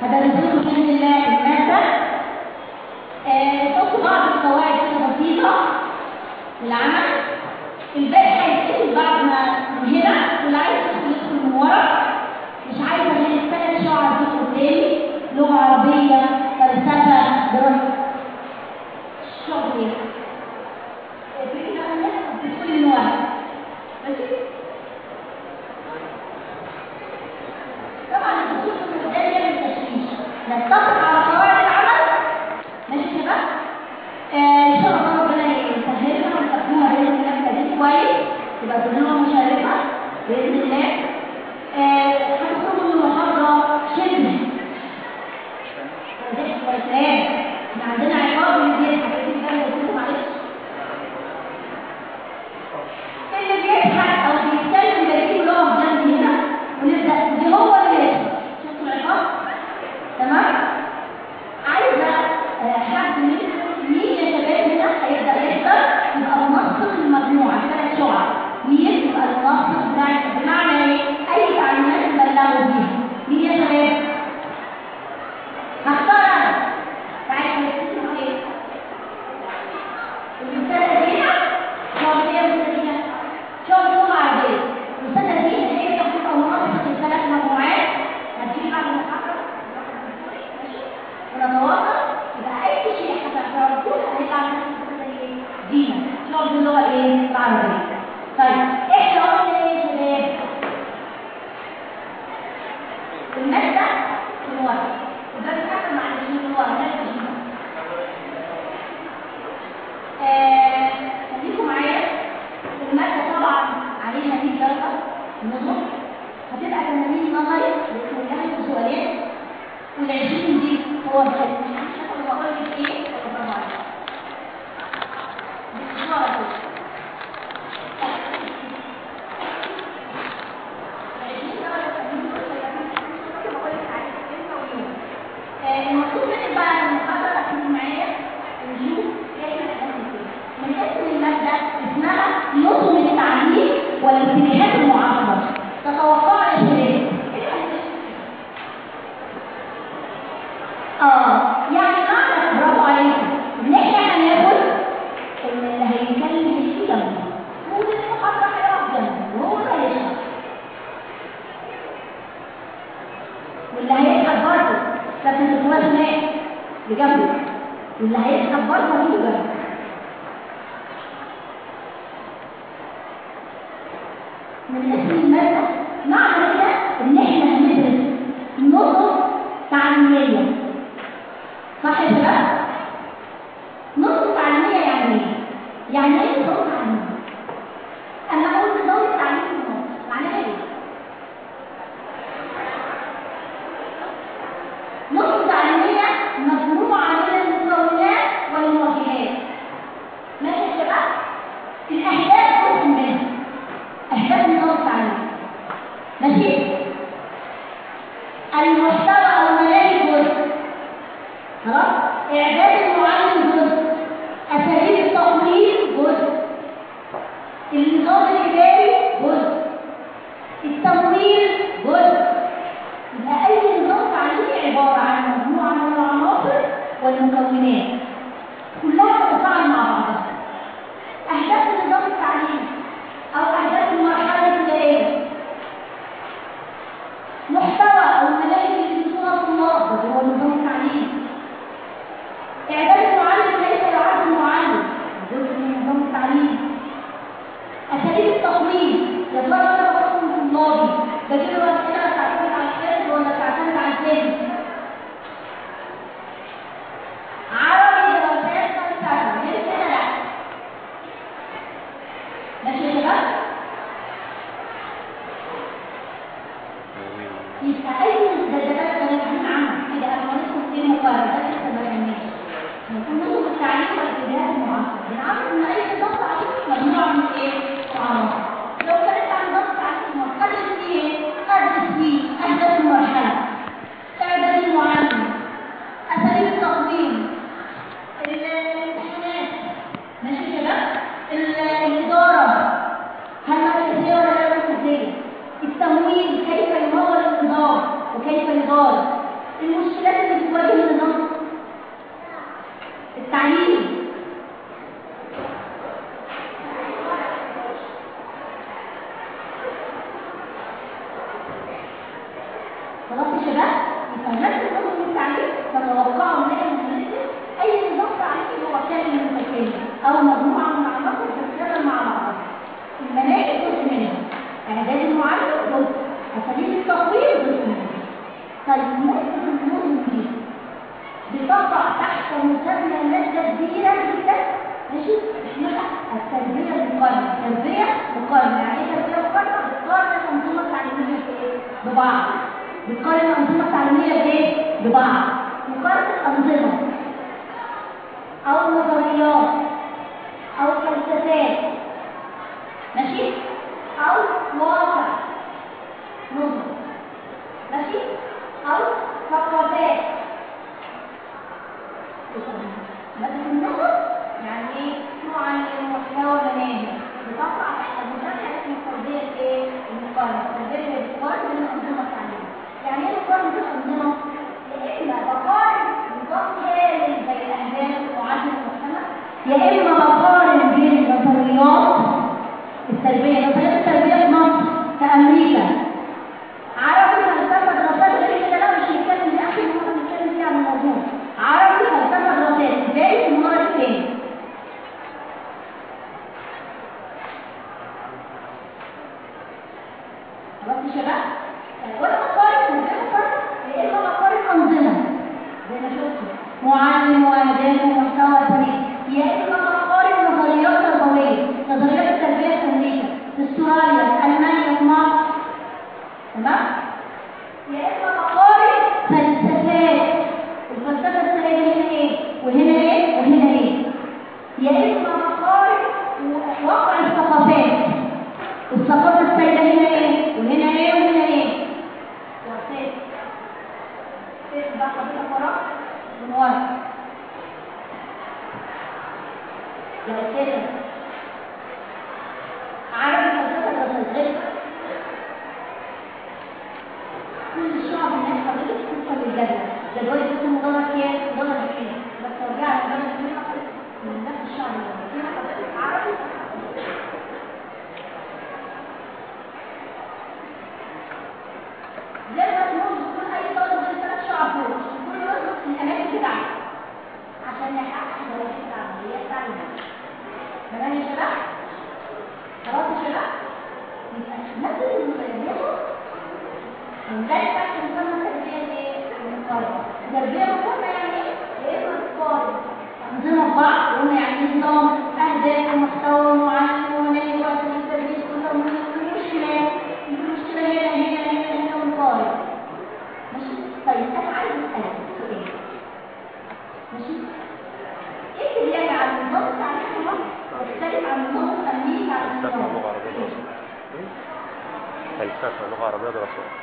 هدرسكم بإذن الله المادة آه، تاخدوا بعض القواعد كده بسيطة للعمل الباقي هيتكتب بعد ما من هنا واللي عايز يدخل يدخل من ورا مش عايزة من الثلاث شعر دول قدامي لغة عربية فلسفة دراسة شغل ايه؟ فكرة أنا بتدخلي من ورا ماشي؟ طبعا الدخول من قدام يعمل تشويش نتفق على قواعد العمل ماشي يا شباب؟ آه، ان شاء الله ربنا يسهلنا وتفهمها باذن الله بتدريب كويس تبقى تجربه مشرفه باذن الله آه، هتخرجوا من المحاضره شبه ضحك وكلام احنا عندنا عقاب اللي بيضحك اكيد بقى قلت لكم معلش اللي بيضحك او بيتكلم بلاقيه يقف جنبي هنا ونبدا دي هو اللي يضحك شفتوا العقاب تمام عايزه آه، حد منكم مين يا شباب هنا هيبدا يحضر يبقى منسق المجموعه ثلاث شعب مين يبقى المنسق بتاع بمعنى ايه؟ اي تعليمات تبلغوا بيها مين يا شباب؟ هختار انا تعالى اسمه ايه؟ المثال دي شعب ايه المثال دي؟ شعب لغه عربيه المثال دي هي تبقى منسق الثلاث مجموعات هتجيب بعد المحاضره ونتواصل يبقى اي شيء هتعرفوه هيطلع لنا دينا شغل اللغه الايه العربيه طيب احنا قلنا ايه يا شباب الماده في الورق وده بيتكلم عن ايه في الورق ماده جينا آه، خليكم معايا الماده طبعا عليها 100 درجه نظم هتبقى 80 نظري لان لها سؤالين والعشرين دي هو الخير انا بقول لك ايه ولا برافو عليك باختصار المطلوب منك بقى المحاضرة تكوني معايا ونشوف ايه الحاجات دي من اسم المادة اسمها نظم التعليم والاتجاهات المعاصرة تتوقع يا شباب ايه اللي اه يعني معنى برافو عليكم ان احنا هناخد ان اللي هيتكلم فيه جنبه هو اللي المحاضره هيقف جنبه وهو اللي هيشرح واللي هيضحك برضه لكن تقواش هناك بجنبه واللي هيضحك برضه هيجي جنبه من اسم المادة معنى كده ان احنا هندرس نظم تعليمية صح يا شباب؟ نظم تعليمية يعني ايه؟ يعني ايه نظام تعليمي؟ انا اقول نظام التعليم في مصر معناها ايه؟ نظم تعليمية مجموعة من المكونات والمواجهات ماشي يا شباب؟ الأهداف جزء منها أهداف النظام التعليمي ماشي؟ المحتوى أو المناهج جزء خلاص اعداد المعلم جزء اساليب التقويم جزء النظام الاداري جزء التمويل جزء يبقى اي نظام تعليمي عباره عن مجموعه من العناصر والمكونات كلها تتفاعل مع بعضها اهداف النظام التعليمي او اهداف المرحله الابتدائيه محتوى او المناهج اللي بيدرسوها الطلاب ده هو النظام التعليمي إعداد المعلم كيف يعد المعلم جزء من نظام التعليم أساليب التقويم يا ترى أنا بقوم طلابي بجيب له أسئلة تعتمد على الحفظ ولا تعتمد على الفهم عربي دراسات فلسفة غير كده لا ماشي يا شباب يبقى أي مدرسات كانت عامة كده أنا ندخل في مقارنة لسه ما كملش يكون نظم التعليم والاتجاه المعاصر بنعرف ان اي نظام تعليمي مجموعه من ايه؟ عناصر لو كانت عن نظام تعليمي مرحله فيه ايه؟ ادرس فيه اهداف المرحله اعداد المعلم اساليب التقويم الامتحانات ماشي كده الاداره هل مركزيه ولا غير مركزيه التمويل كيف يمول النظام وكيف يدار المشكلات اللي بتواجه النظام التعليم خلاص يا شباب يبقى نفس النظم التعليم تتوقعوا من المدرسة اي نظام تعليمي هو كامل متكامل او مجموعه من العناصر بتشتغل مع بعضها المناهج جزء منها اعداد المعلم جزء اساليب التطوير جزء منها طيب ممكن النظم دي بتقع تحت مسمى ماده كبيره جدا ماشي اسمها التربيه المقارنه التربيه مقارنه يعني ايه تربيه مقارنه بتقارن الانظمه التعليميه بايه ببعض بتقارن الانظمه التعليميه بايه ببعض مقارنه الانظمه او نظريات او فلسفات ماشي او واقع نظر ماشي او ثقافات مادة النظر يعني ايه معلم محتوى مناهج بتقع تحت مسمى اسمه التربية الايه المقارنة التربية اللي بتقارن بين الأنظمة التعليمية يعني ايه مقارنة بين الأنظمة؟ يا إما بقارن نظام كامل زي الأهداف ومعادلة المجتمع يا إما بقارن بين نظريات التربية نظريات التربية في مصر في أمريكا عربي فلسفة دراسات غير كده لا مش هنتكلم دي آخر مرة بنتكلم فيها عن الموضوع عربي فلسفة دراسات ازاي في المرة الثانية خلاص يا شباب وانا بقارن من غير مقارنة يا اما بقارن انظمه زي ما شفتوا معلم واهداف ومحتوى فريق يا اما بقارن نظريات تربويه نظريات التربيه في امريكا في استراليا في المانيا في مصر تمام يا اما بقارن فلسفات الفلسفه السائله هنا ايه وهنا ايه وهنا ايه يا اما بقارن واقع الثقافات الثقافه السائله هنا ايه وهنا ايه وهنا ايه وسيط سيط بقى حضرتك وراك من ورا يا أستاذة عربي فلسفة دراسات كل الشعب الناس حضرتك توصل للجدول جدول اسمه مدرج كام مدرج كام بس رجع لمدرج كام من نفس الشعب اللي حضرتك عربي زي ما تقول كل اي طالب من ثلاث شعب دول كل يظبط في الاماكن بتاعته عشان يحقق هدف العمليه التعليميه تمام يا شباب خلاص يا شباب يبقى نفس المسؤوليه ونلاقي تحت مسمى التربيه الايه المقارنه التربيه المقارنه يعني ايه يا اما تقارن انظمه بعض قلنا يعني ايه نظام اهداف ومحتوى معين ونهي واسع التربيه كلها مشكلات المشكله هنا هنا هنا هنا ونقارن ماشي طيب انا عايز اسالك سؤال ماشي ايه اللي يجعل النظام التعليمي في مصر يختلف عن النظام الامريكي على فلسفة النظام لغة عربية دراسات فلسفة لغة عربية دراسات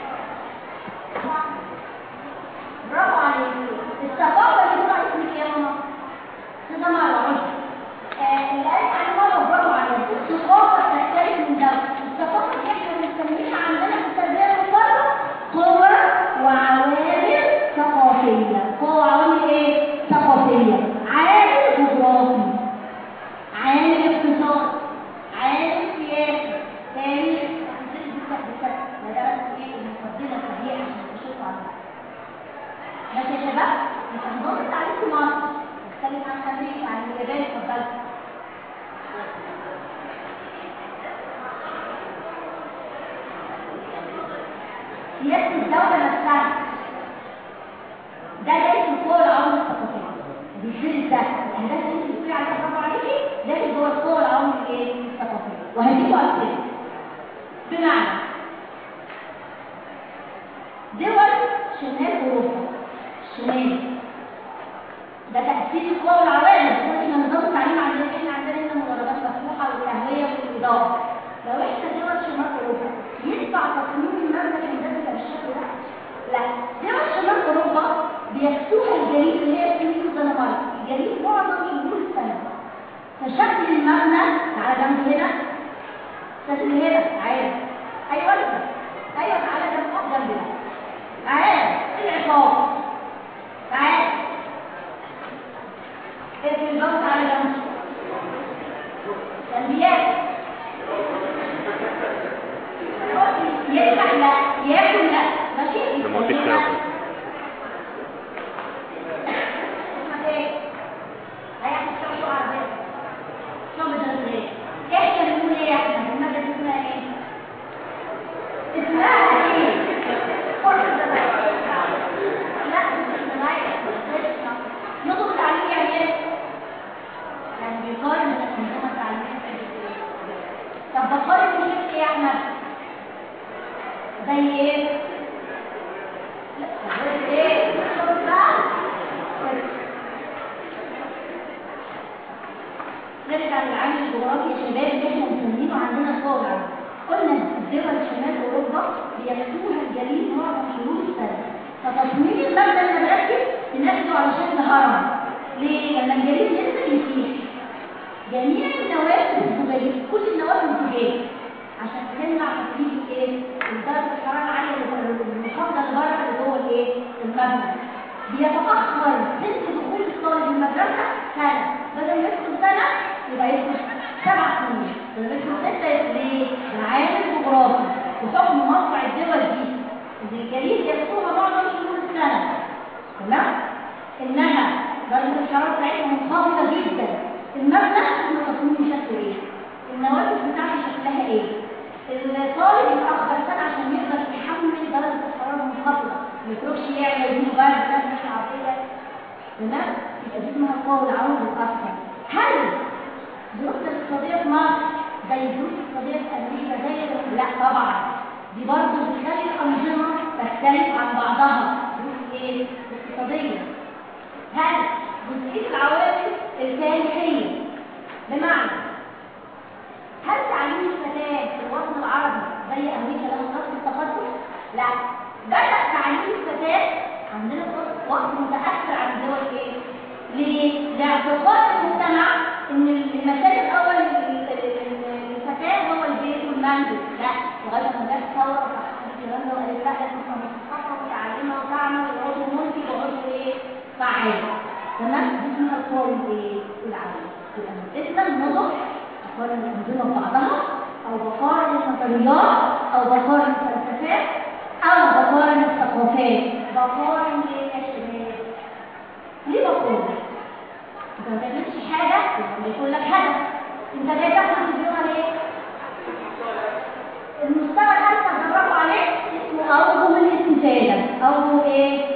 برافو عليك الثقافه اللي طلع اسمك يا ماما كده مع العرب آه اللي قالت عن ماما برافو عليك الثقافه تختلف من ده الثقافه دي احنا بنسميها عندنا في التربيه المقارنه قوى وعوامل ثقافيه قوى وعوامل ايه ثقافيه عامل جغرافي عامل اقتصاد عامل سياسي تاريخ ده درس ايه المقدمه الصحيحه عشان تشوف عليها ماشي يا شباب يبقى نظام التعليم في مصر مختلف عن امريكا عن اليابان اتفضل سياسه الدوله نفسها ده جاي في القوى العوامل الثقافيه بيصير ده الاهداف اللي انت بتقولي عليها برافو عليكي ده جوه القوى العوامل الايه الثقافيه وهديكوا امثله بمعنى دول شمال اوروبا الشمال ده تأثير القوى والعوامل احنا نظام التعليم عندنا احنا عندنا هنا مدرجات مفتوحة والتهوية والإضاءة لو احنا دول شمال أوروبا ينفع تصميم المبنى الهندسي بالشكل ده؟ لا دول شمال أوروبا بيكسوها الجليد اللي هي سويد والدنمارك الجليد معظم شهور السنة فشكل المبنى على جنب هنا شكل هنا عادي ايوه انت ايوه تعالى جنب جنبنا عادي العقاب فتصميم المبنى المدرسي بناخده على شكل هرم ليه؟ لما الجليد ينزل يسيح جميع النوافذ الزجاجية كل النوافذ الزجاجية عشان تمنع تسريب الايه؟ درجة الحرارة العالية المحافظة لبره اللي جوه الايه؟ المبنى بيتأخر سن دخول الطالب المدرسة سنة بدل ما يدخل سنة يبقى يدخل سبع سنين بدل ما يدخل ستة يدخل ليه؟ العامل الجغرافي بحكم موقع الدول دي اللي الجليد يكسوها معظم شهور السنة تمام؟ إنها درجة الحرارة بتاعتها منخفضة جدا المبنى اسمه تصميم شكله ايه؟ النوافذ بتاعته شكلها ايه؟ الطالب يتأخر سنة عشان يقدر يحمل درجة الحرارة المنخفضة ما يخرجش يعمل يجيله برد نفس عاطفية تمام؟ يبقى دي اسمها القول العوض الأكثر هل الظروف الاقتصادية في مصر زي الظروف الاقتصادية في أمريكا زي لا طبعا دي برضه بتخلي الأنظمة تختلف عن بعضها ظروف ايه؟ الاقتصادية هل جزئية العوامل التاريخية بمعنى هل تعليم الفتاة في الوطن العربي زي أمريكا لما خط التقدم؟ لا بدأ تعليم الفتاة عندنا في وقت متأخر عن الدول ايه؟ ليه؟ لاعتقاد المجتمع ان المكان الأول للفتاة هو البيت والمنزل، لا لغاية ما جت ثورة الكلام ده وقالت لا لازم تبقى مثقفة ومتعلمة وتعمل وعضو منتج وعضو ايه؟ فعال. تمام؟ دي اسمها القوى الايه؟ العامة. يبقى اسم النظر بقارن الأنظمة ببعضها أو بقارن النظريات أو بقارن الفلسفات أو بقارن الثقافات بقارن ليه يا شباب؟ ليه بقارن؟ أنت ما تعملش حاجة لما يقول لك هدف أنت جاي تاخد الدبلومة ليه؟ المستوى اللي أنت هتدربه عليه اسمه أوجه الاستفادة أوجه إيه؟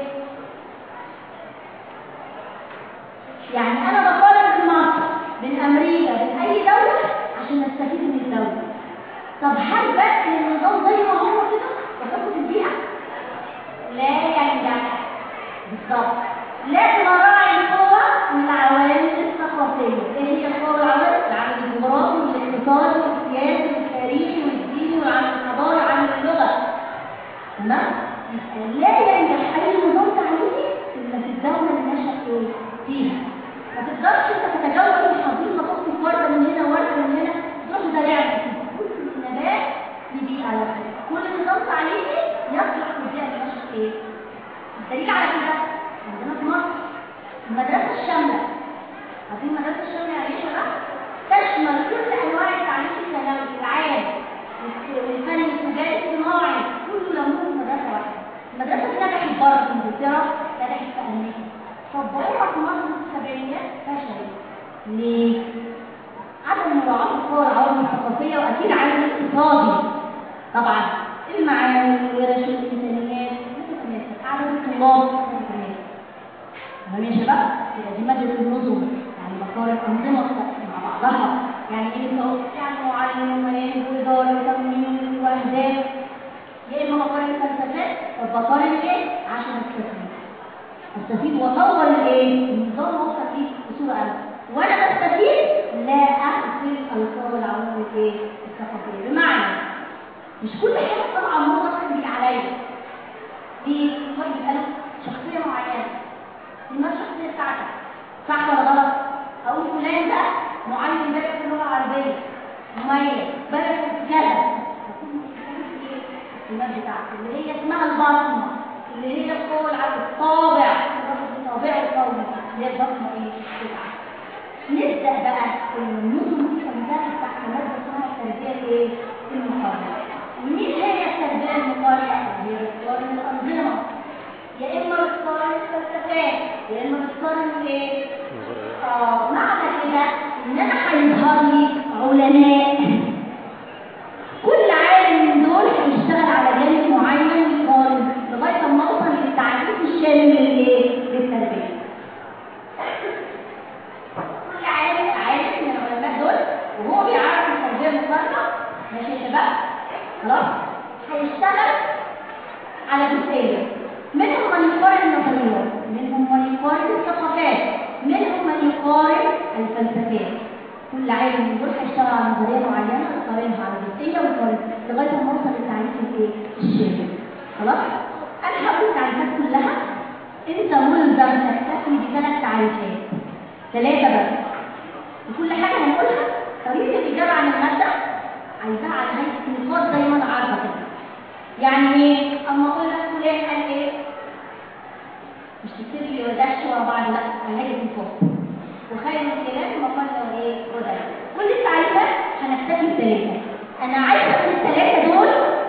يعني أنا بقارن بين مصر بين أمريكا بين أي دولة عشان نستفيد من الدولة طب هل بس النظام زي ما هو كده وتاخد البيئة؟ لا ينجح بالظبط لازم أراعي القوة والعوامل الثقافية إيه هي القوة والعوامل؟ العامل الجغرافي والاقتصادي والسياسي والتاريخي والديني والعامل الحضاري وعامل اللغة تمام؟ لا ينجح أي نظام تعليمي إلا في الدولة اللي نشأ فيها ما تقدرش انت تتجول في حديقه تخطف ورده من هنا ورده من هنا تروح زارعها كل نبات ليه على كل نظام تعليمي يصلح للبيئه اللي ماشيه ايه الدليل على كده عندنا في مصر المدرسه الشامله عارفين المدرسه الشامله يعني ايه شباب تشمل كل انواع التعليم الثانوي العام والفني التجاري الصناعي كله لموه في مدرسه واحده المدرسه دي نجحت بره في انجلترا نجحت في امريكا طبقوها في مصر في السبعينيات فشلت ليه؟ عدم مراعاة القوى العوامل الثقافية وأكيد عامل اقتصادي طبعا المعامل والورش والإنسانيات عدد الطلاب تمام يا شباب؟ يبقى دي مادة النظم يعني بقارن أنظمة مع بعضها يعني ايه بالظبط؟ يعني معلم ومناهج وإدارة وتمويل وأهداف يا إما بقارن فلسفات طب بقارن إيه؟ عشان أستفيد استفيد واطور الايه النظام اوصل فيه بصوره انا وانا بستفيد لا اغفل القوى العوامل الايه الثقافيه بمعنى مش كل حاجه طبعا موضه تيجي عليا دي طيب انا شخصيه معينه دي ما الشخصيه بتاعتك صح ولا غلط اقول فلان ده معلم بدا في اللغه العربيه مميز بدا في كذا السمات بتاعته اللي هي اسمها البصمه اللي هي القوة العقل الطابع الطابع القومي اللي هي البصمة ايه؟ بتاعته نبدأ بقى النظم دي تنتهي تحت مادة اسمها التربية الايه؟ المقارنة مين هي التربية المقارنة؟ هي بتقارن الأنظمة يا إما بتقارن الفلسفات يا إما بتقارن ايه؟ اه معنى كده إن أنا هيظهر لي علماء كل عالم من دول هيشتغل على جانب معين يقارن لغايه ما اوصل للتعريف الشامل للايه؟ للتربيه. كل عالم عالم من العلماء دول وهو بيعرف التربيه المقارنه ماشي يا شباب؟ خلاص؟ هيشتغل على جزئيه منهم من يقارن النظريات، منهم من يقارن الثقافات، منهم من يقارن الفلسفات. كل عالم من دول هيشتغل على نظريه معينه ويقارنها على جزئيه ويقارن لغايه ما اوصل للتعريف الايه؟ الشامل. خلاص؟ انا هقول التعريفات كلها انت ملزم تكتفي بثلاث تعريفات ثلاثه بس وكل حاجه هنقولها طريقه الاجابه عن الماده عايزاها على هيئه نقاط زي ما انا عارفه كده يعني ايه اما اقول لك فلان قال ايه مش تكتب لي ودش ورا بعض لا على هيئه نقاط وخير الكلام ما قل وايه ودش كل التعريفات هنكتفي بثلاثه انا عايزه من الثلاثه دول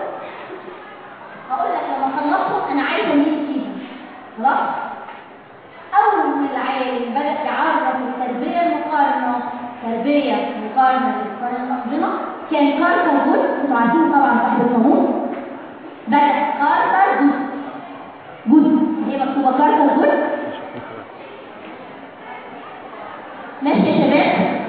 هقول لك لما خلصهم انا عايزه مين فيهم خلاص اول ما العالم بدا يعرف التربيه المقارنه تربيه مقارنه للقرن الانظمه كان كارتر جود انتوا عارفين طبعا صاحب القانون بدا كارتر جود جود هي مكتوبه كارتر جود ماشي يا شباب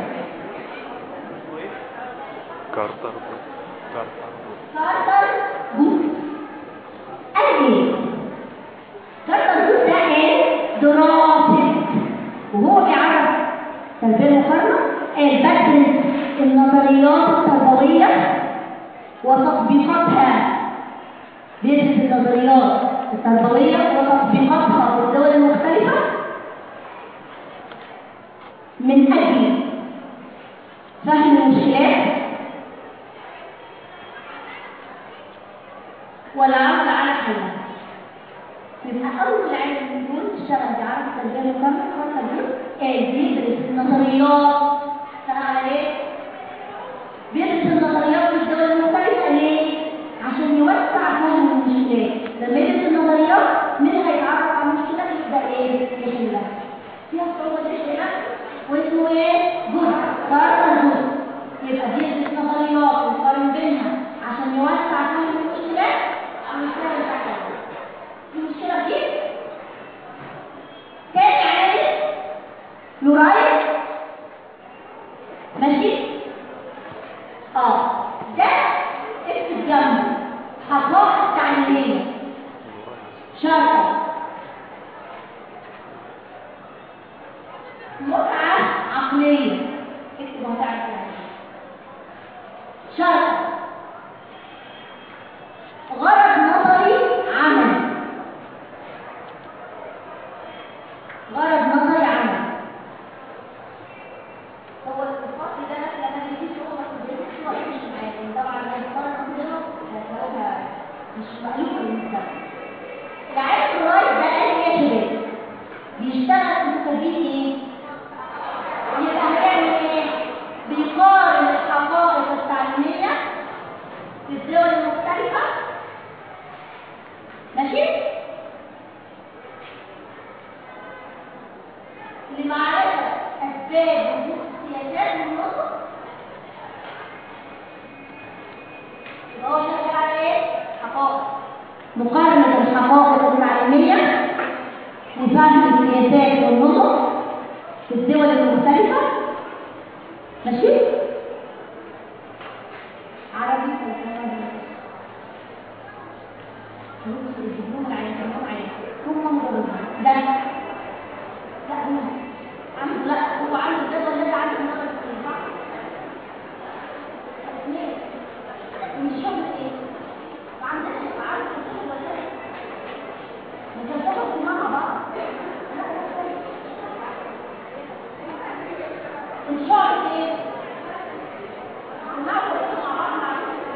كارتر كارتر كارتر جود قال ايه كارتر جود ده قال دراسه وهو بيعرف تربيه المقارنه قال بدرس النظريات التربويه وتطبيقاتها بيدرس النظريات التربويه وتطبيقاتها في الدول المختلفه من اجل فهم المشكلات والعمل على حلها يبقى اول علم يكون اشتغل بعرض التربيه المقارنه خاصه بيه قال بيدرس النظريات اشتغل على ايه؟ بيدرس النظريات في الدول المختلفه ليه؟ عشان يوسع فهم المشكلات لما يدرس النظريات مين هيتعرف على المشكلات يبدا ايه؟ يحلها فيها صعوبه تحلها واسمه ايه؟ جزء قرار جزء يبقى بيدرس نظريات ويقارن بينها عشان يوسع فهم المشكلات المشكله اللي تحتها المشكلة دي تاني عالم لورايت ماشي اه ده اكتب جنبه حقائق تعليمية شرطة متعة عقلية اكتب متعة تعليمية شرطة غرض نظري عملي غرض نظري عملي هو الفصل ده مثلا لما يجي شغل في الدرس مش معايا طبعا لو قرر كده هتلاقوها مش مألوفة للمستقبل العالم الرايت ده قال ايه يا شباب بيشتغل في مستفيد ايه يبقى هيعمل ايه بيقارن الحقائق التعليميه في الدول المختلفه ماشي لمعرفة أسباب وجود السياسات والنظم يبقى هو شغال على إيه؟ حقائق مقارنة الحقائق التعليمية لفهم السياسات والنظم في الدول المختلفة ماشي؟ عربي فلسفة الدبلوم العلمي هم مدرسين ده لا هو عنده لا هو عنده الجدول اللي عنده النظر في البحر اثنين مش شغل ايه وعندنا يبقى عنده الجدول ولا لا مكتبه مع بعض لا لا الشغل ايه نعرف مع بعض مع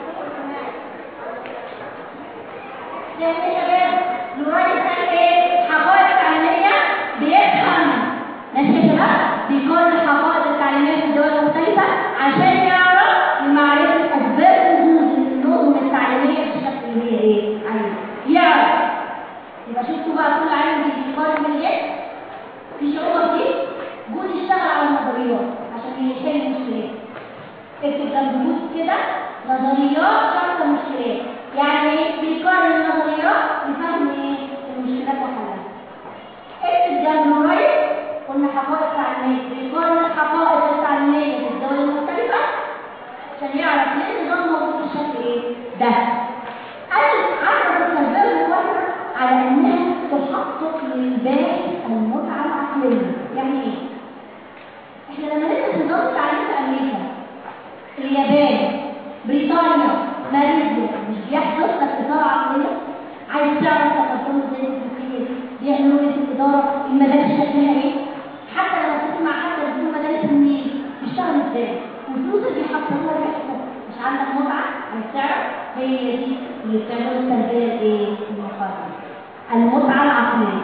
يا شباب نراجع قال ايه حقائق تعليميه بيفهم ماشي يا شباب بيقارن الحقائق التعليميه في الدول المختلفه عشان يعرف لمعرفه اسباب وجود النظم التعليميه بالشكل اللي هي ايه عايزه يعرف يبقى شفتوا بقى كل عالم بيقارن من ايه في شعور دي جود يشتغل على النظريات عشان يحل المشكلات اكتب جنب جود كده نظريات شرط المشكلات يعني ايه بيقارن النظريات لفهم ايه المشكلات وحلها اكتب جنب رايت قلنا حقائق تعليميه بيقارن الحقائق التعليميه في الدول المختلفه عشان يعرف ليه النظام موجود بالشكل ايه ده قال عرف التربيه المقارنه على انها تحقق للباحث المتعه العقليه يعني ايه احنا لما ندرس نظام التعليم في امريكا اليابان بريطانيا ماليزيا مش بيحدث لك اثاره عقليه عايز تعرف تقدم المدارس شكلها ايه حتى لو تسمع حتى بدون مدارس النيل بيشتغل ازاي والفلوس اللي بيحصلوها دي أصلاً مش عندك متعه عايز تعرف هي دي اللي بتعمل التربيه الايه المقارنه المتعه العقليه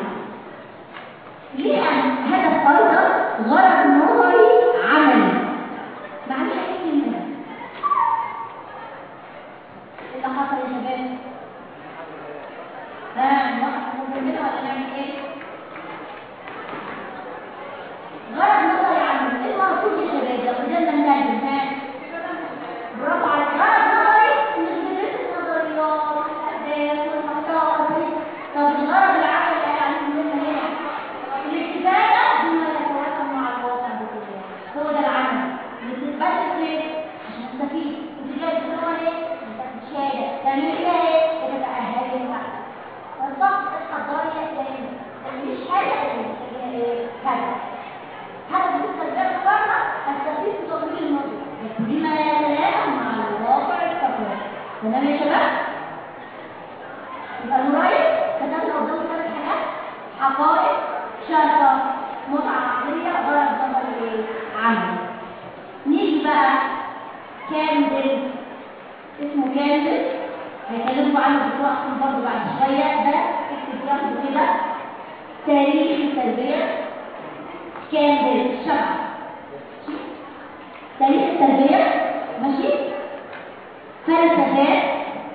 ليها هدف ايضا غرض نظري عملي معلش ايه كلمه ايه اللي حصل يا شباب ها نوقف الموضوع ولا نعمل ايه غرض نظري عملي ايه المقصود يا شباب لو قدرنا نترجم ها برافو عليك غرض نظري مش بندرس النظريات والاهداف والمسائل طب الغرض العملي اللي قال عليه مهم هنا الاستفادة بما يتوافق مع الواقع بكله هو ده العمل اللي بتتبدل فين عشان تستفيد انت جاي بتقول ايه انت بتشهاده تعمل فيها ايه تتأهل للوقت فالضغط الحضاري يحتاج مش حاجة كذا هذا بالنسبة للفرقة التفكير في تطوير الموضوع بما يتلائم مع الواقع التقوى تمام يا شباب؟ يبقى المراية كتبنا قدام ثلاث حاجات حقائق شرطة متعة عقلية غرض نظري عملي نيجي بقى كاندل اسمه كاندل هيكلمكم عنه دكتور احسن برضه بعد شوية ده اكتب جنبه كده تاريخ التربية كاندل شرح تاريخ التربية ماشي فلسفات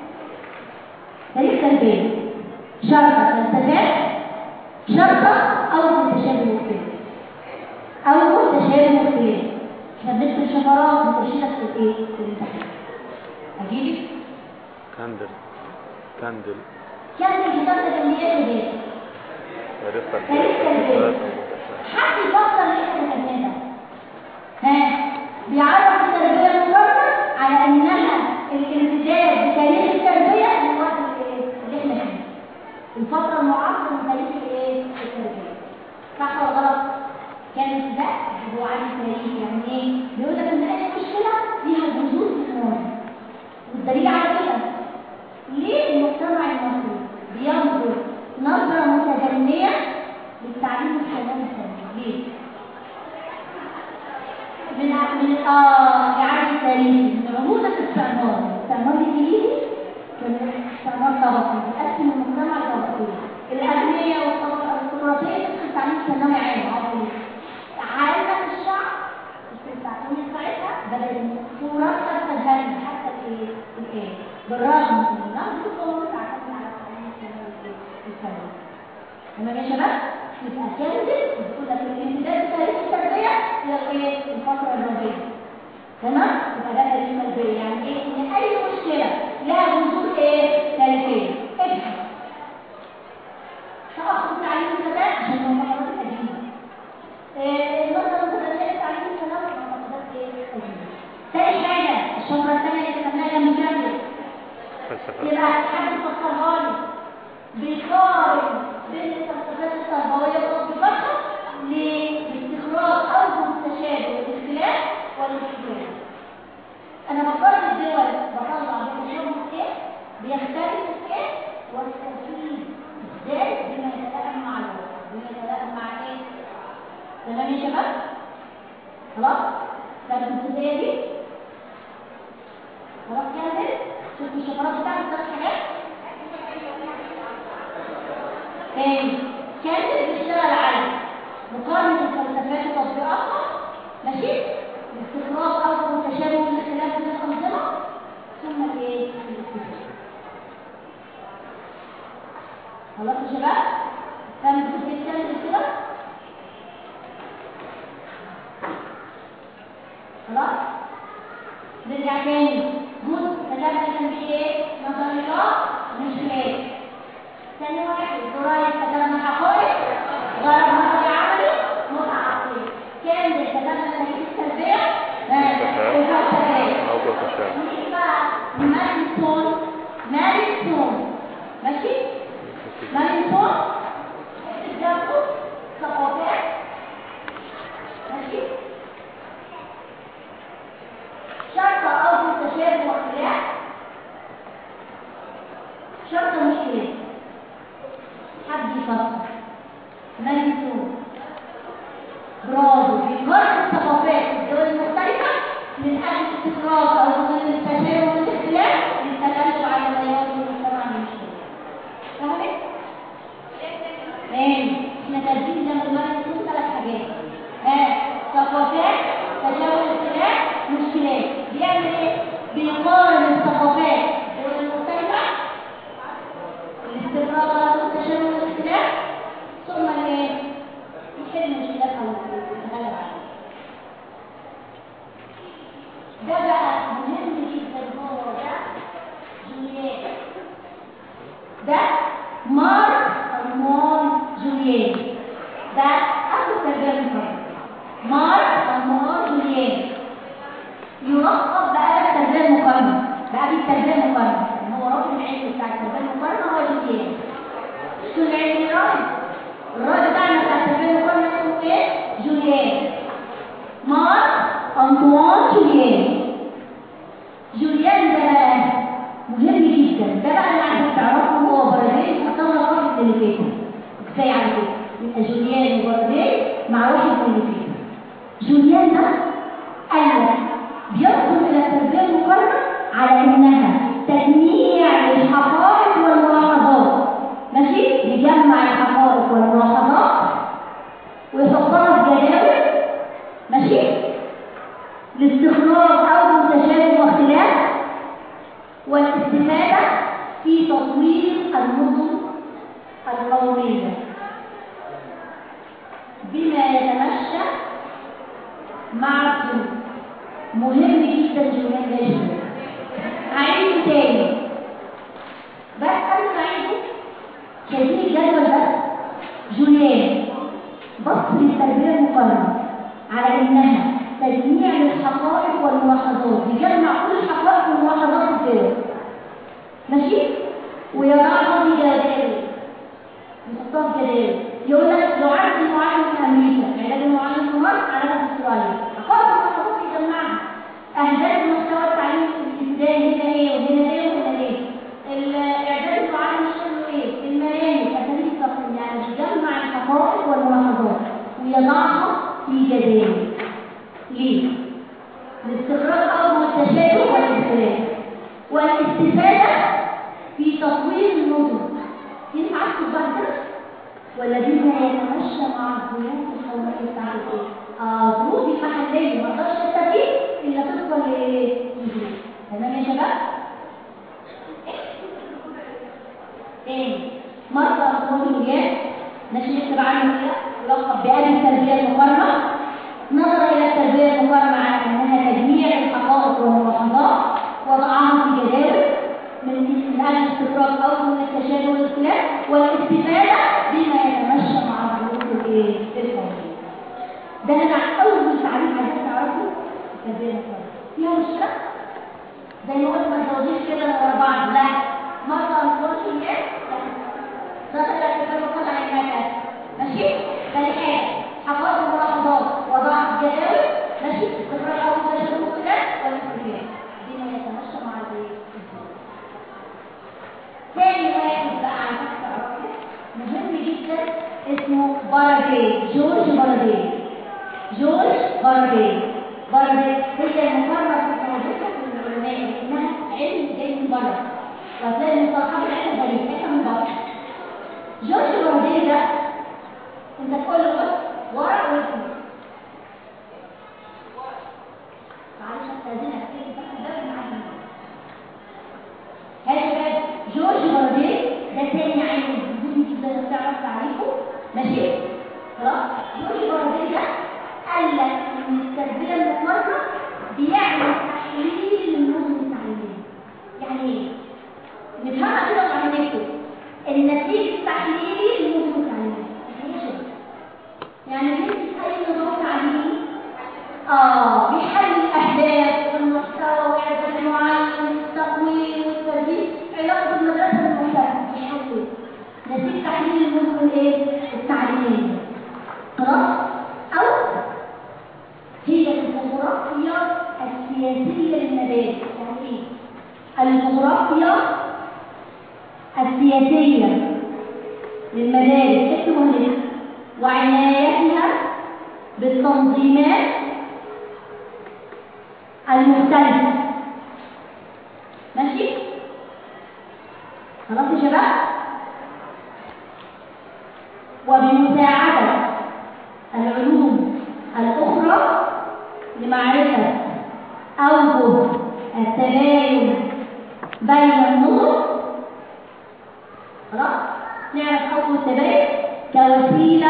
تاريخ تربية شرطة فلسفات شرطة أو متشابه واختلاف أو متشابه واختلاف احنا بنكتب شفرات وترشيدك في الايه؟ في الامتحان أجيبك كاندل كاندل كان الكتاب ده كان ايه كده؟ تاريخ تاريخ تربية. تربية حد يفكر ليه احنا كتبناه ده؟ ها بيعرف التربية المقارنة على انها الامتداد بتاريخ التربية من وقت الايه؟ اللي احنا فيه الفترة المعاصرة من تاريخ الايه؟ التربية صح ولا غلط؟ كان ده هو عن التاريخ يعني ايه؟ بيقول لك ان اي مشكلة ليها جذور في الماضي والدليل على كده ليه المجتمع المصري بينظر نظرة متدنية للتعليم الحيواني الثاني؟ ليه؟ من من اه إعادة التاريخ من عروضة الاستعمار، الاستعمار الإنجليزي كان استعمار طبقي بيقسم المجتمع لطبقتين، الأغنياء والطبقة الارستقراطية تدخل تعليم ثانوي عام عضوي. عالم الشعب التعليم ساعتها بدأت صورتها تتهز حتى الايه؟ الايه؟ بالرغم من انها تطورت تعتمد على التعليم الثانوي الثانوي. تمام يا شباب؟ يبقى كاندل بتقول لك الامتداد تاريخ التربيه الى الايه؟ الفتره الربيعيه. تمام؟ يبقى ده تاريخ التربيه، يعني ايه؟ ان اي مشكله لها جذور ايه؟ تاريخيه. ابحث. تأخر تعليم الزمان عشان المعتقدات القديمه. إيه، النظره المتدنيه لتعليم الثانوي معتقدات ايه؟ قديمه. تاني حاجه الشفره الثانيه اللي كتبناها جنب كامل فلسفة يبقى حد يفسرها لي بيقارن بين الفلسفات التربويه وتطبيقاتها لاستخراج اوجه التشابه والاختلاف والاختلاف. انا بقارن الدول بطلع بين ايه بيختلف في ايه والتركيز ازاي بما يتلائم مع الواقع بما يتلائم مع ايه؟ تمام يا شباب؟ خلاص؟ طب الابتدائيه دي خلاص كده شوفوا الشفرات بتاعت ثلاث حاجات تاني كاتب بيشتغل على مقارنة الفلسفات وتطبيقاتها ماشي استخراج أو متشابه من اختلاف بين الأنظمة ثم الايه؟ الاستفادة خلاص يا شباب؟ فاهم الكتاب كده؟ خلاص؟ نرجع تاني جزء كتبنا كان فيه ايه؟ نظريات مش ايه؟ ثاني واحد دراية كتبنا حقائق غرض نظري عملي متعة عقلية كامل كتبنا تاريخ التربية أو تشابه نيجي بقى مارينسون مارينسون ماشي؟ مارينسون جابوا ثقافات ماشي؟ شرطة أو تشابه واختلاف شرطة مشكلة حد يفكر مانيتون برافو بيقارن الثقافات الدول المختلفة من أجل استقرار أو من التشابه والاختلاف للتغلب على تيار المجتمع المشترك. فاهمة؟ تاني احنا ترتيب زي ما قلنا لكم ثلاث حاجات. ها ثقافات تشابه الاختلاف مشكلات. بيعمل ايه؟ بيقارن الثقافات الدول المختلفة الاستقرار أو التشابه والاختلاف ثم ايه؟ يحل مشكلاتها ويتغلب عليها. ده بقى مهم جدا هو ده جوليان ده مارك أرمون جوليان ده أخو التربية المقارنة مارك أرمون جوليان يلقب بقى التربية المقارنة بقى التربية المقارنة يعني هو رجل العلم بتاع التربية المقارنة هو جوليان شو العلم الراجل الراجل بتاعنا بتاع التربية المقارنة اسمه ايه؟ جوليان مارك أنطوان جوليان جوليان ده بقى مهم جدا ده بقى اللي عايزك تعرفه هو برازيل حطها واحد اللي فاتت كفايه على كده يبقى جوليان وبرازيل مع واحد اللي فاتت جوليان ده قال لك بينظر الى التربيه المقارنه على انها تجميع للحقائق والملاحظات ماشي يجمع الحقائق والملاحظات ويحطها في جداول ماشي لاستخراج أو تشابه واختلاف والاستفادة في تطوير المدن القومية بما يتمشى مع الظروف مهم جدا جمال ده جمال أعيده تاني بس قبل ما أعيده شايفين الجدول ده جوليان بص للتربية المقارنة على إنها تجميع للحقائق والملاحظات بيجمع كل الحقائق والملاحظات في الدول ماشي ويضعها في جداول يحطها في جداول يقول لك لو عندي معلم في امريكا علاج المعلم في مصر علاج في استراليا حقائق والملاحظات يجمعها اهداف المحتوى التعليمي الابتدائي هنا ايه وهنا ايه وهنا ايه الاعداد المعلم شغله ايه المناهج اساليب التقييم يعني بيجمع الحقائق والملاحظات ويضعها في جداول ليه؟ لاستخراج أول التشابه والاختلاف والاستفادة في تطوير النظم ينفع أكتب بعد كده؟ ولا بما يتمشى مع الظروف الحولية بتاعت ايه؟ اه ظروف المحلية ما اقدرش استفيد إلا طبقا للظروف تمام يا شباب؟ تاني مرة أصوات الولايات ماشي نكتب عنه كده يلقب بأبي التربية المقارنة نظر إلى التربية المقارنة على أنها تجميع الحقائق والملاحظات وضعها في جداول من أجل استخراج أو من التشابه والاختلاف والاستفادة بما يتمشى مع الظروف القومية. ده أنا أول تعريف عايزين تعرفه التربية المقارنة. فيها مشكلة؟ زي ما قلت ما تزوديش كده ورا بعض لا مرة نقول إيه؟ لا ده التربية المقارنة على الناس ماشي؟ ثاني حاجة حقائق الملاحظات وضع الجداول ماشي استقرار او تشابه اختلاف والاختلاف بما يتمشى مع الظروف ثاني واحد بقى عايزك تعرفه مهم جدا اسمه بارادي جورج بارادي جورج بارادي بارادي هي المقارنه في موجوده في العلماء انها علم جاي من بره وهتلاقي المصطلحات العلم غريب احنا من بره جورج بارادي ده انت تقول له بص ورق واسمه معلش استاذنك كده بس ده معايا هاي شباب جورج باردي ده تاني عين مهم جدا انك تعرف تعريفه ماشي خلاص جورج باردي ده قال لك ان التربيه المقارنه بيعمل تحليل للنظم التعليميه يعني ايه؟ نفهمها كده وبعدين نكتب النتيجه التحليلي للنظم التعليميه يعني ايه شباب؟ يعني بنت اي نظام تعليمي اه بيحلل الاهداف والمحتوى واعداد المعلم والتقويم والتدريب علاقه المدرسه بالمحتوى بيحلل نتيجه تحليل النظم الايه التعليميه خلاص او هي الجغرافيا السياسيه للمدارس يعني ايه الجغرافيا السياسيه للمدارس اكتبوا هنا وعنايتها بالتنظيمات المختلفة ماشي؟ خلاص يا شباب؟ وبمساعدة العلوم الأخرى لمعرفة أوجه التباين بين النور خلاص نعرف أوجه التباين كوسيلة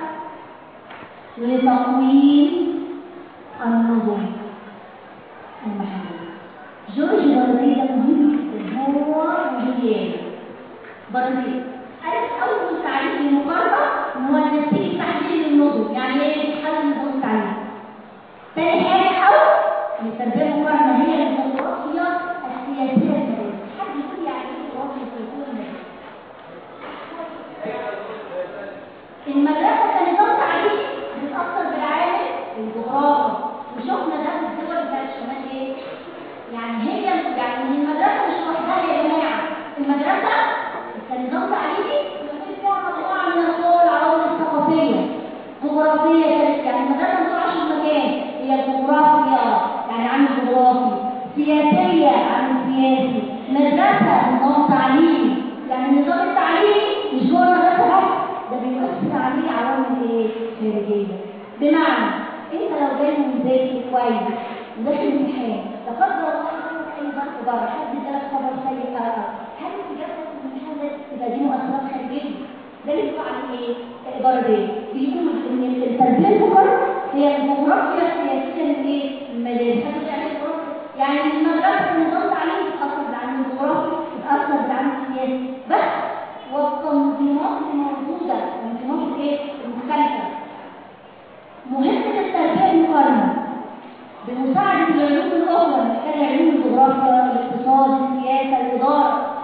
لتقويم النظم المحلية جورج برازيل ده مهم جدا هو وجوليان برازيل قالت أول تعريف للمقارنة هو نتيجة تحليل النظم يعني إيه حل نظام التعليم تاني حاجة أو التربية المقارنة هي الجغرافيا السياسية المدنية حد يقول يعني إيه جغرافيا السياسية المدنية المدرسة كنظام تعليمي بتأثر بالعامل الجغرافي وشفنا ده في الدول بتاعت الشمال ايه؟ يعني هي يعني المدرسة مش لوحدها يا جماعة المدرسة كنظام تعليمي بيكون فيها مجموعة من الصور العوامل الثقافية جغرافية يعني المدرسة ما تقعش في مكان هي الجغرافيا يعني عامل جغرافي سياسية عامل سياسي مدرسة نظام تعليمي يعني النظام التعليمي مش جوه المدرسة بس ده بيؤثر عليه عوامل ايه؟ خارجية بمعنى انت لو جاي مذاكر كويس وداخل امتحان لا قدر الله عندك اي ضغط بره حد ادالك خبر سيء او هل اجابتك في الامتحان ده تبقى دي مؤثرات خارجيه ده اللي بيقول عليه ايه؟ ضربين بيقول ان التربيه المقارنه هي الجغرافيا السياسيه للايه؟ المدارس حد يعني يعني المدرسه النظام التعليمي بتاثر بالعامل الجغرافي بتاثر بالعامل السياسي بس والتنظيمات الموجوده التنظيمات الايه؟ المختلفه مهمة التربية المقارنة بمساعدة العلوم الأخرى محتاجة علوم الجغرافيا، الاقتصاد، السياسة، الإدارة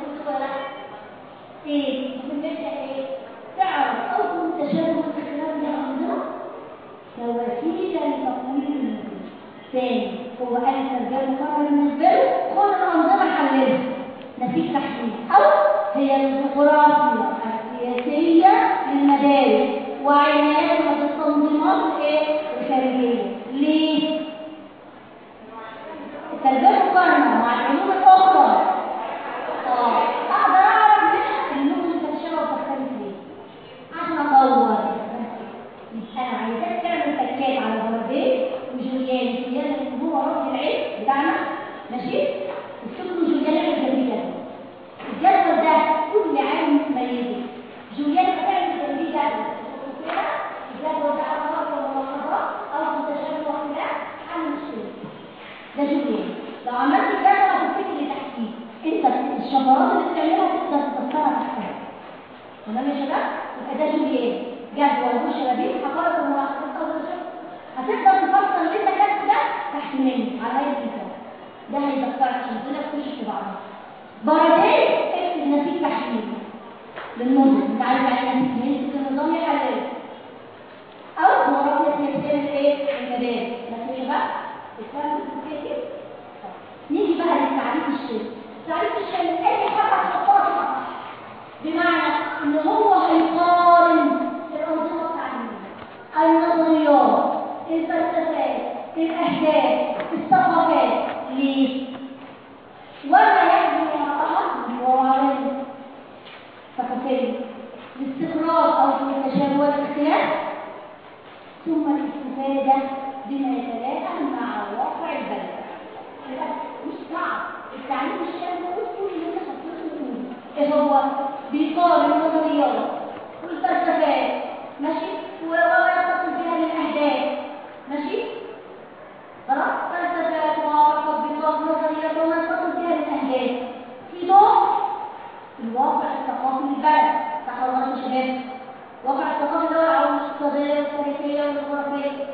إيه؟ مهمتها إيه؟ تعرف أول تشابه اختلاف الأنظمة كوسيلة لتقويم النظام. ثاني هو قال التربية المقارنة بالنسبة له خد الأنظمة حللها نتيجة تحليل أو هي الجغرافيا السياسية للمدارس وعنايتها بالتنظيمات الايه الخارجيه ليه التربيه المقارنه مع العلوم الاخرى اه اقدر اعرف منها النمو المتشابه وتختلف ليه عشان اطور يبقى انا عايزاك تعمل تكات على بردين وجوليان جوليان اللي هو راجل العلم بتاعنا ماشي اكتب له جوليان الجميله الجدول ده كل عام متميزه جوليان هتعمل تمرين جدول الجدول ده عبارات وملاحظات او متشابه واختلاف حل مشكله ده جوليان لو عملت الجدول هتفتكر اللي تحتيه انت الشفرات اللي بتعملها تقدر تفسرها تحتها تمام يا شباب يبقى ده جوليان جدول والشبابيك حقائق وملاحظات او متشابه هتقدر تفسر اللي انت كاتبه ده تحت مني على اي كتاب ده هيذكرك شغلنا كل في بعضها بردين اكتب نتيجه تحليل للنظم انت عايز يعني نتيجه النظام يحلل او جغرافيا سياسيه الايه المدارس بس يا شباب الكلام ده كده نيجي بقى للتعريف الشامل التعريف الشامل اي حاجه تحطها صح بمعنى ان هو هيقارن الانظمه التعليميه النظريات الفلسفات الاهداف الثقافات ليه وما يحمل وراءها هو عوامل ثقافيه الاستقرار او التشابه والاختلاف ثم الاستفاده بما يتلائم مع واقع البلد مش صعب التعليم الشامل هو كل اللي انت حطيته فيه ايه هو بيقارن النظريات والفلسفات ماشي وما يتصل بها للاهداف ماشي خلاص فلسفات مواقع تطبيقات نظريات وما يتصل بها للاهداف في ضوء الواقع الثقافي للبلد صح ولا غلط يا شباب الواقع الثقافي اللي هو العوامل الاقتصاديه والتاريخيه والجغرافيه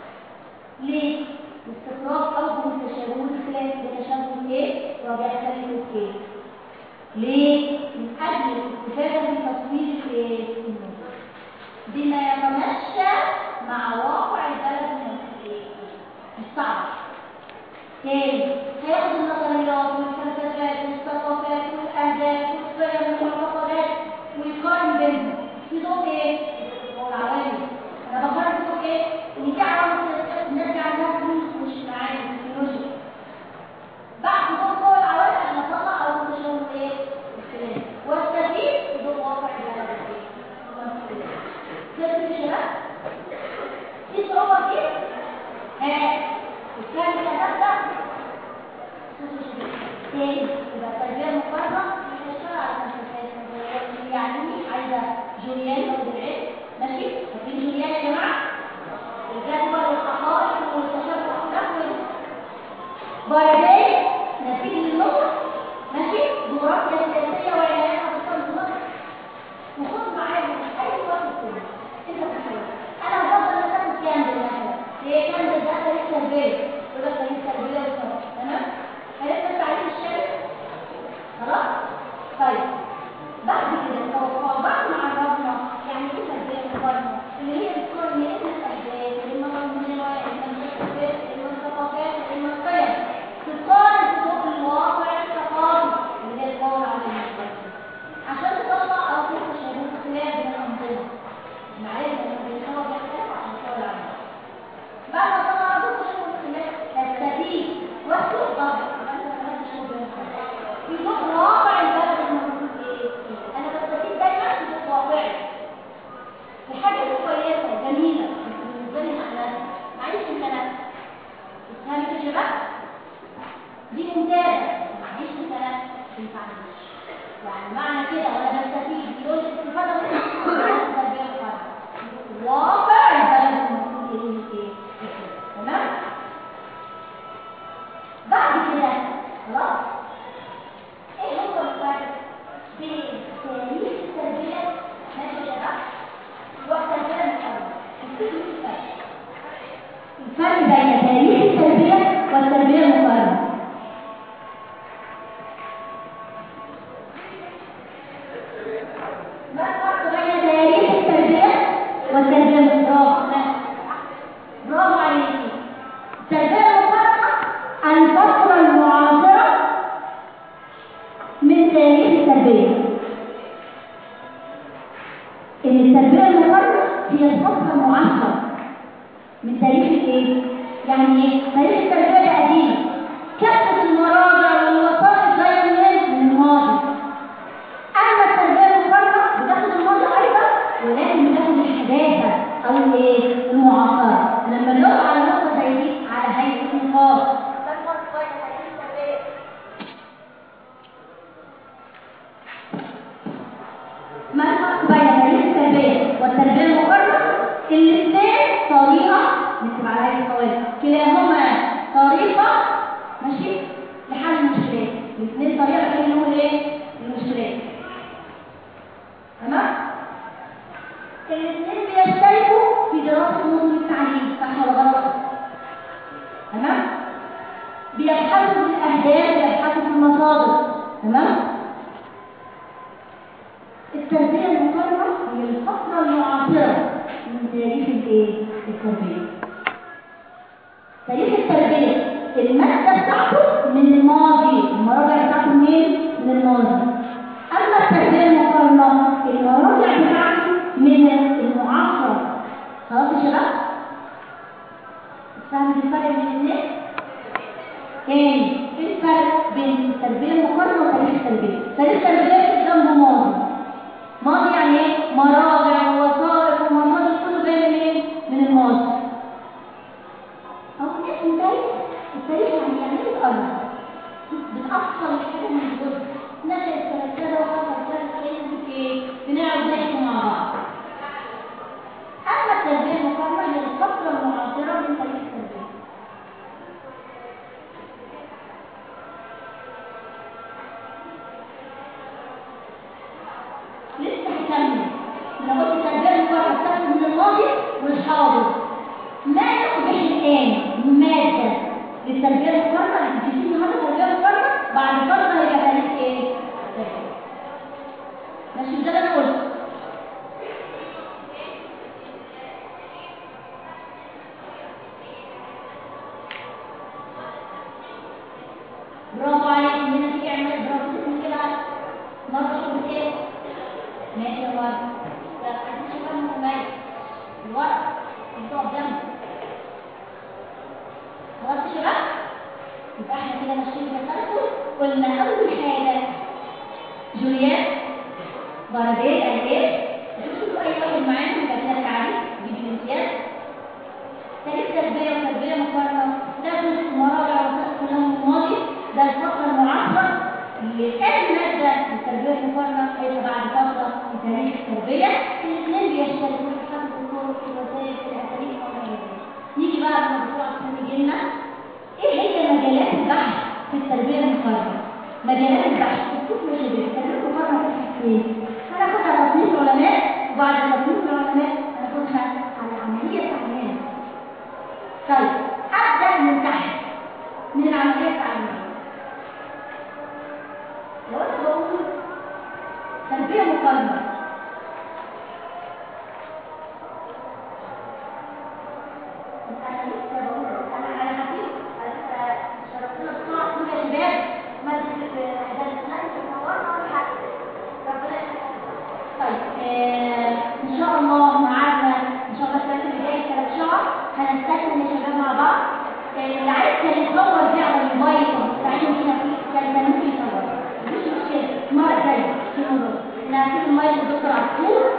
ليه؟ استقرار أوجه التشابه والاختلاف بتشابه ايه؟ وبيختلف ايه؟ ليه؟ من أجل الاستفادة من تطوير ايه؟ النظر بما يتمشى مع واقع البلد المصري مش صعب تاني هياخد النظريات والفلسفات والثقافات والأهداف والقيم والمعتقدات ويقارن بينهم في ضوء ايه؟ جوليان لو بالعلم ماشي فاكرين جوليان يا جماعه الجدول والحقائق والتشابه الاخلاق بايدي نتيجه اللغه ماشي جغرافيا سياسيه وعلاقات اطفال مصر وخد معايا من اي وقت كده انت تحاول انا هفضل مثلا كامل مثلا هي كامل ده تاريخ تربيه يقول لك تاريخ تربيه وصناعه تمام عرفنا تعريف الشارع خلاص طيب بعد كده التوقع بعد ما عرفنا يعني ايه تربيه مقارنه اللي هي بتكون من اما الاهداف اما المنوع اما المكتسبات اما الثقافات اما القيم تقارن فوق الواقع الثقافي اللي هي القول على المستقبل عشان تطلع او في تشابه اختلاف بين الانظمه معرفه ان بينها بيختلف عشان تطلع عنها بعد ما طلع عدد تشابه اختلاف تستفيد واسلوب طبعا انت كمان تشابه اختلاف يكون واقع البلد الموجود ايه انا بستفيد دايما في واقعي الحاجه دي كويسه جميله بس بالنسبه لي انا معيش امكانات اسمها كده يا شباب دي ممتازه معيش امكانات ما تنفعنيش يعني معنى كده وانا بستفيد يقول لي استفاده من التربيه الخاصه واقع البلد الموجود ايه ايه تمام بعد كده خلاص ايه هو الفرق بين تاريخ التربيه ماشي يا شباب والتربيه المقارنه الفرق الفرق بين تاريخ التربيه والتربيه المقارنه ما الفرق بين تاريخ التربيه والتربيه المقارنه برافو عليكي التربيه المقارنه الفتره المعاصره من تاريخ التربية إن التربية المقارنة هي الفترة المعاصرة من تاريخ الإيه؟ يعني إيه؟ تاريخ التربية القديمة كافة المراجع والوثائق لا يمل من الماضي أما التربية المقارنة بتاخد الماضي أيضا ولكن بتاخد الحداثة أو الإيه؟ المعاصرة لما نقف على نقطة زي دي على هيئة نقاط ده الفرق بين تاريخ التربية ما الفرق بين تاريخ التربية والتربية المقارنة؟ الاثنين طريقة نكتب عليها القواعد كلاهما طريقة ماشي لحل المشكلات الاثنين طريقة لحل نقول ايه؟ المشكلات تمام؟ الاثنين بيشتركوا في دراسة نظم التعليم صح ولا غلط؟ تمام؟ بيبحثوا في الأهداف بيبحثوا في المصادر تمام؟ التربية المقارنة هي الفترة المعاصرة من تاريخ الايه؟ التربية. تاريخ التربية المادة بتاعته من الماضي، المراجع بتاعته منين؟ من الماضي. أما التربية المقارنة المراجع بتاعته من المعاصرة. خلاص يا شباب؟ فاهم الفرق بين الاثنين؟ تاني ايه الفرق بين التربية المقارنة وتاريخ التربية؟ تاريخ التربية جنبه ماضي. ماضي يعني ايه؟ مراجع ووثائق ومصادر كله جاي منين؟ من الماضي. أو اسم تاريخ، التاريخ يعني يعني ايه بتقرب؟ بتأصل الحاجة من الجزء. نشأت سنة كذا وحصل كذا كأنه ايه؟ بنقعد نحكي مع بعض. أما التربية المقارنة هي الفترة المعاصرة من تاريخ التربية. لسه هكمل انا قلت التربيه المقارنه بتاخد من الماضي والحاضر ما يصبح الان ماده للتربيه المقارنه اللي بتدي النهارده تربيه مقارنه بعد فتره هيبقى تاريخ ايه؟ ماشي ده اللي انا قلته برافو عليك هنا تيجي اعمل برافو اسمك كده مرة شوف ايه ماشي يا ورد لا عايزين شباب مميز الورد انتوا قدامنا خلاص يا شباب يبقى احنا كده ماشيين بتسلسل قلنا اول حاجه جوليان باراديه قال ايه شوفوا اي واحد معانا بيشارك عليه يجيب الامتياز تاريخ تربيه وتربيه مقارنه ده جزء مراجع وثائق كلام الماضي ده الفتره المعاصره اللي كان ماده التربيه التربيه المقارنه هيبقى بعد فتره في تاريخ التربيه الاثنين بيشتركوا في حفظ الطرق في الوسائل في الاساليب وما الى ذلك نيجي بقى لما الدكتور عشان يجي لنا ايه هي مجالات البحث في التربيه المقارنه مجالات البحث الكتب مش التربيه المقارنه في حاجتين هناخدها تصنيف العلماء وبعد تصنيف العلماء هناخدها على عمليه التعليم طيب ابدا من تحت من العمليه التعليميه لو انا بقول تربيه مقارنه انا لسه بقول انا انا حبيت شرفنا بسرعه كل يا شباب ما درسناش تصورنا ولا حاجه ربنا يخليك طيب آه، ان شاء الله معانا ان شاء الله السنه اللي جايه ثلاث شهر هنستكمل يا شباب مع بعض آه، اللي عايز كان يصور دي على الموبايل ويستعين بيها في كان ممكن يصور مفيش مشكله المره الجايه في الموضوع نعطيك المايك للدكتور عصفور